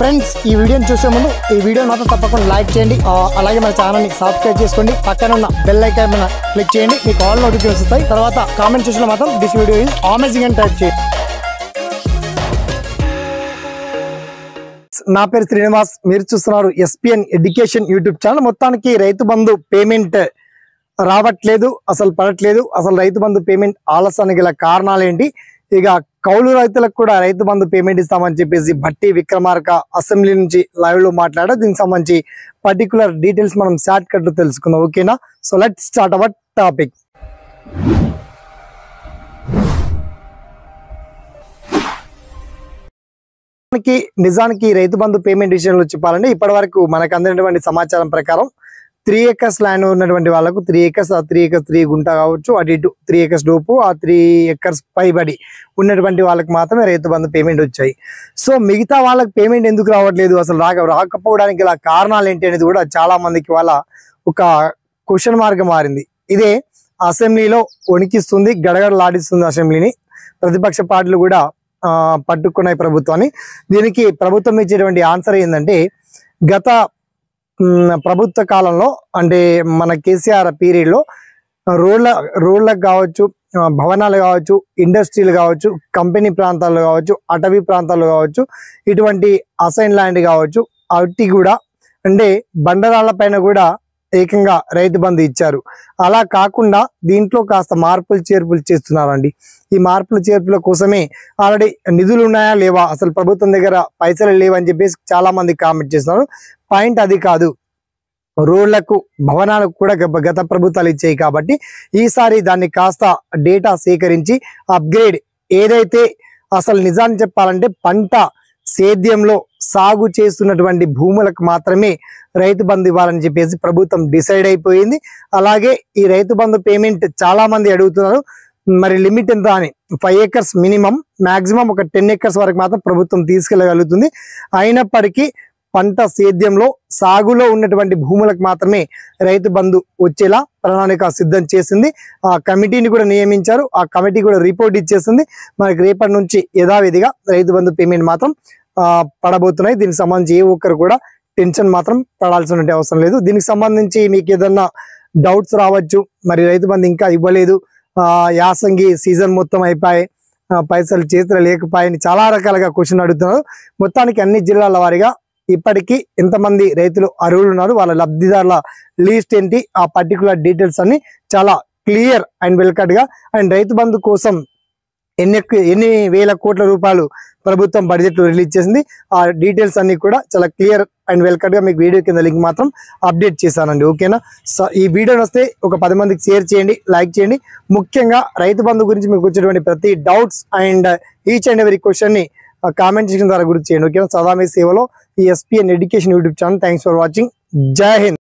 friends ఈ వీడియోని చూసే ముందు ఈ వీడియో మాత్రం తప్పకుండా లైక్ చేయండి ఆ, అలాగే మన ఛానల్ని సబ్స్క్రైబ్ చేసుకోండి పక్కన ఉన్న బెల్ ఐకాన్ మీద క్లిక్ చేయండి మీకు ఆల్ నోటిఫికేషన్ వస్తాయి తర్వాత కామెంట్ సెక్షన్లో మాత్రం దిస్ వీడియో ఈజ్ అమేజింగ్ అని టైప్ చేయండి నా పేరు శ్రీనివాస్ మీరు చూస్తున్నారు ఎస్పిఎన్ ఎడ్యుకేషన్ యూట్యూబ్ ఛానల్ మొత్తానికి రైతు బంధు పేమెంట్ రావట్లేదు అసలు పడట్లేదు అసలు రైతు బంధు పేమెంట్ ఆలస్యానికి గల కారణాలు ఏంటి ఇక కౌలు రైతులకు కూడా రైతు బంధు పేమెంట్ ఇస్తామని చెప్పేసి బట్టి విక్రమార్క అసెంబ్లీ నుంచి లైవ్ లో మాట్లాడారు దీనికి సంబంధించి పర్టికులర్ డీటెయిల్స్ మనం షార్ట్ కట్ తెలుసుకుందాం ఓకేనా so let start our topic నిజానికి నిజానికి రైతు బంధు పేమెంట్ విషయంలో చెప్పాలంటే ఇప్పటి వరకు మనకు అందినటువంటి సమాచారం ప్రకారం త్రీ ఎకర్స్ ల్యాండ్ ఉన్నటువంటి వాళ్ళకు త్రీ ఎకర్స్ ఆ త్రీ ఎకర్స్ త్రీ గుంట కావచ్చు అటు ఇటు త్రీ ఎకర్స్ లోపు ఆ త్రీ ఎకర్స్ పైబడి ఉన్నటువంటి వాళ్ళకి మాత్రమే రైతు బంధు పేమెంట్ వచ్చాయి సో మిగతా వాళ్ళకి పేమెంట్ ఎందుకు రావట్లేదు అసలు రాక రాకపోవడానికి గల కారణాలు ఏంటి అనేది కూడా చాలా మందికి వాళ్ళ ఒక క్వశ్చన్ మార్క్ మారింది ఇదే అసెంబ్లీలో వణికిస్తుంది గడగడలాడిస్తుంది అసెంబ్లీని ప్రతిపక్ష పార్టీలు కూడా ఆ, పట్టుకున్నాయి ప్రభుత్వాన్ని దీనికి ప్రభుత్వం ఇచ్చేటువంటి ఆన్సర్ ఏంటంటే గత మ్, ప్రభుత్వ కాలంలో అంటే మన కేసీఆర్ పీరియడ్ లో రోడ్ల రోడ్లకు కావచ్చు ఆ, భవనాలు కావచ్చు ఇండస్ట్రీలు కావచ్చు కంపెనీ ప్రాంతాలు కావచ్చు అటవీ ప్రాంతాలు కావచ్చు ఇటువంటి అసైన్ ల్యాండ్ కావచ్చు అవి కూడా అంటే బండరాళ్ళ పైన కూడా ఏకంగా రైతు బంధు ఇచ్చారు అలా కాకుండా దీంట్లో కాస్త మార్పులు చేర్పులు చేస్తున్నారండి ఈ మార్పులు చేర్పుల కోసమే ఆల్రెడీ నిధులు ఉన్నాయా లేవా అసలు ప్రభుత్వం దగ్గర పైసలు లేవని చెప్పేసి చాలా మంది కామెంట్ చేస్తున్నారు పాయింట్ అది కాదు రోడ్లకు భవనాలకు కూడా గ- గత ప్రభుత్వాలు ఇచ్చాయి కాబట్టి ఈసారి దాన్ని కాస్త డేటా సేకరించి అప్గ్రేడ్ ఏదైతే అసలు నిజాన్ని చెప్పాలంటే పంట సేద్యంలో సాగు చేస్తున్నటువంటి భూములకు మాత్రమే రైతు బంధు ఇవ్వాలని చెప్పేసి ప్రభుత్వం డిసైడ్ అయిపోయింది అలాగే ఈ రైతు బంధు పేమెంట్ చాలా మంది అడుగుతున్నారు మరి లిమిట్ ఎంత అని ఫైవ్ ఏకర్స్ మినిమం మాక్సిమం ఒక టెన్ ఏకర్స్ వరకు మాత్రం ప్రభుత్వం తీసుకెళ్ళగలుగుతుంది అయినప్పటికీ పంట సేద్యంలో సాగులో ఉన్నటువంటి భూములకు మాత్రమే రైతు బంధు వచ్చేలా ప్రణాళిక సిద్ధం చేసింది ఆ కమిటీని కూడా నియమించారు ఆ కమిటీ కూడా రిపోర్ట్ ఇచ్చేసింది మనకి రేపటి నుంచి యథావిధిగా రైతు బంధు పేమెంట్ మాత్రం ఆ, పడబోతున్నాయి దీనికి సంబంధించి ఏ ఒక్కరు కూడా టెన్షన్ మాత్రం పడాల్సిన అవసరం లేదు దీనికి సంబంధించి మీకు ఏదన్నా డౌట్స్ రావచ్చు మరి రైతు బంధు ఇంకా ఇవ్వలేదు ఆ యాసంగి సీజన్ మొత్తం అయిపోయాయి ఆ, పైసలు చేతులు లేకపోయాయని చాలా రకాలుగా క్వశ్చన్ అడుగుతున్నారు మొత్తానికి అన్ని జిల్లాల వారీగా ఇప్పటికీ ఎంతమంది రైతులు అర్హులు ఉన్నారు వాళ్ళ లబ్ధిదారుల లీస్ట్ ఏంటి ఆ పర్టికులర్ డీటెయిల్స్ అన్ని చాలా క్లియర్ అండ్ వెల్కట్ గా అండ్ రైతు బంధు కోసం ఎన్ని ఎన్ని వేల కోట్ల రూపాయలు ప్రభుత్వం బడ్జెట్ రిలీజ్ చేసింది ఆ డీటెయిల్స్ అన్ని కూడా చాలా క్లియర్ అండ్ వెల్కట్ గా మీకు వీడియో కింద లింక్ మాత్రం అప్డేట్ చేశానండి ఓకేనా సో ఈ వీడియోని వస్తే ఒక పది మందికి షేర్ చేయండి లైక్ చేయండి ముఖ్యంగా రైతు బంధు గురించి మీకు వచ్చేటువంటి ప్రతి doubts and each and every question ని కామెంట్ సెక్షన్ ద్వారా గుర్తు చేయండి ఓకేనా సదా మీ సేవలో ఈ SPN education YouTube channel thanks for watching Jai Hind